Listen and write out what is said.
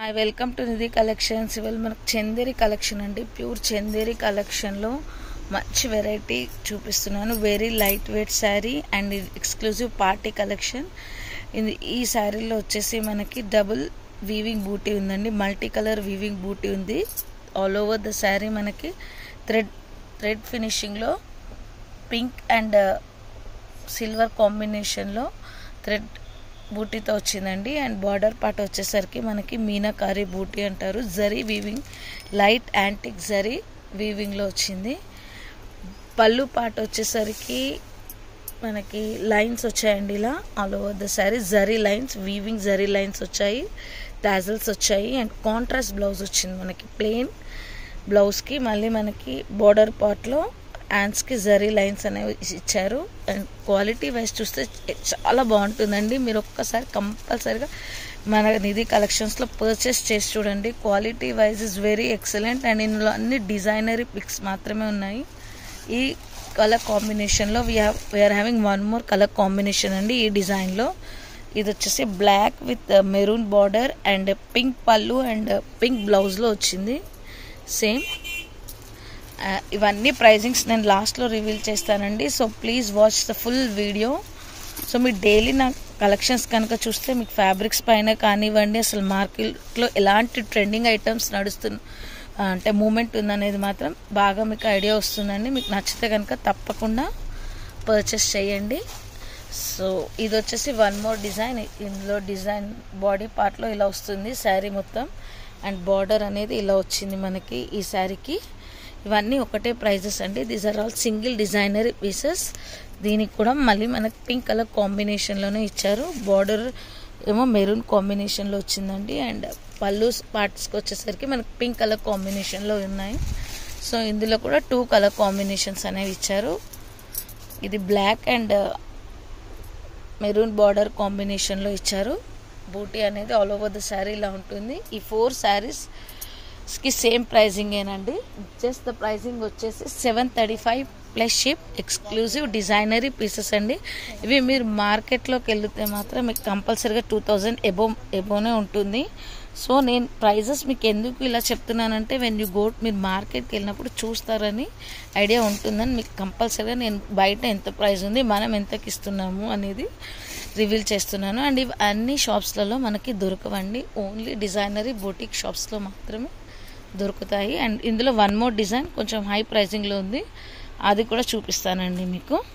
hi welcome to Nidhi collections ఇవాళ మనకు Chanderi collection అండి ప్యూర్ చందేరి కలెక్షన్లో మంచి వెరైటీ చూపిస్తున్నాను very light weight sari and exclusive party collection ఇది ఈ శారీలో వచ్చేసి మనకి డబుల్ వీవింగ్ బూటీ ఉందండి మల్టీ కలర్ వీవింగ్ బూటీ ఉంది ఆల్ ఓవర్ ద శారీ మనకి థ్రెడ్ థ్రెడ్ ఫినిషింగ్లో పింక్ అండ్ సిల్వర్ కాంబినేషన్లో థ్రెడ్ బూటీతో వచ్చిందండి అండ్ బార్డర్ పార్ట్ వచ్చేసరికి మనకి మీనాకారి బూటీ అంటారు zari weaving light antique zari వీవింగ్లో వచ్చింది పళ్ళు పార్ట్ వచ్చేసరికి మనకి లైన్స్ వచ్చాయండి ఇలా all over the sari zari lines weaving zari lines వచ్చాయి టాజల్స్ వచ్చాయి అండ్ కాంట్రాస్ట్ బ్లౌజ్ వచ్చింది మనకి ప్లెయిన్ బ్లౌజ్కి మళ్ళీ మనకి బార్డర్ పార్ట్లో హ్యాండ్స్కి జరీ లైన్స్ అనేవి ఇచ్చారు అండ్ క్వాలిటీ వైజ్ చూస్తే చాలా బాగుంటుందండి మీరు ఒక్కసారి కంపల్సరిగా మన నిధి కలెక్షన్స్లో పర్చేస్ చేసి చూడండి quality wise is very excellent and ఇందులో అన్ని డిజైనరీ పిక్స్ మాత్రమే ఉన్నాయి ఈ కలర్ కాంబినేషన్లో we are we are having one more colour combination అండి ఈ డిజైన్లో ఇది వచ్చేసి black with maroon border and pink పళ్ళు అండ్ పింక్ బ్లౌజ్లో వచ్చింది సేమ్ ఇవన్నీ ప్రైజింగ్స్ నేను లాస్ట్లో రివీల్ చేస్తానండి so please watch the full video so మీరు డైలీ నా కలెక్షన్స్ కనుక చూస్తే మీకు ఫ్యాబ్రిక్స్ పైన కానివ్వండి అసలు మార్కెట్లో ఎలాంటి ట్రెండింగ్ ఐటమ్స్ నడుస్తున్న అంటే మూమెంట్ ఉందనేది మాత్రం బాగా మీకు ఐడియా వస్తుందండి మీకు నచ్చితే కనుక తప్పకుండా పర్చేస్ చేయండి సో ఇది వచ్చేసి వన్ మోర్ డిజైన్ ఇందులో డిజైన్ బాడీ పార్ట్లో ఇలా వస్తుంది శారీ మొత్తం అండ్ బార్డర్ అనేది ఇలా వచ్చింది మనకి ఈ శారీకి ఇవన్నీ ఒకటే ప్రైజెస్ అండి these are all single designer pieces దీనికి కూడా మళ్ళీ మనకి పింక్ కలర్ కాంబినేషన్లోనే ఇచ్చారు బార్డర్ ఏమో మెరూన్ కాంబినేషన్లో వచ్చిందండి అండ్ పళ్ళు పార్ట్స్కి వచ్చేసరికి మనకి పింక్ కలర్ కాంబినేషన్లో ఉన్నాయి సో ఇందులో కూడా టూ కలర్ కాంబినేషన్స్ అనేవి ఇచ్చారు ఇది బ్లాక్ అండ్ మెరూన్ బార్డర్ కాంబినేషన్లో ఇచ్చారు బూటీ అనేది ఆల్ ఓవర్ ద శారీ ఇలా ఉంటుంది ఈ ఫోర్ శారీస్కి సేమ్ ప్రైజింగేనండి జస్ట్ ద ప్రైజింగ్ వచ్చేసి seven thirty five plus ship exclusive designer pieces అండి ఇవి మీరు మార్కెట్లోకి వెళితే మాత్రం మీకు కంపల్సరీగా టూ థౌజండ్ ఎబో ఎబోనే ఉంటుంది సో నేను ప్రైజెస్ మీకు ఎందుకు ఇలా చెప్తున్నానంటే వెన్ యూ గోట్ మీరు మార్కెట్కి వెళ్ళినప్పుడు చూస్తారని ఐడియా ఉంటుందని మీకు కంపల్సరీగా నేను బయట ఎంత ప్రైస్ ఉంది మనం ఎంతకి ఇస్తున్నాము అనేది రివీల్ చేస్తున్నాను అండ్ ఇవి అన్ని షాప్స్లలో మనకి దొరకవండి ఓన్లీ డిజైనరీ బొటిక్ షాప్స్లో మాత్రమే దొరుకుతాయి అండ్ ఇందులో వన్ మోర్ డిజైన్ కొంచెం హై ప్రైజింగ్లో ఉంది అది కూడా చూపిస్తానండి మీకు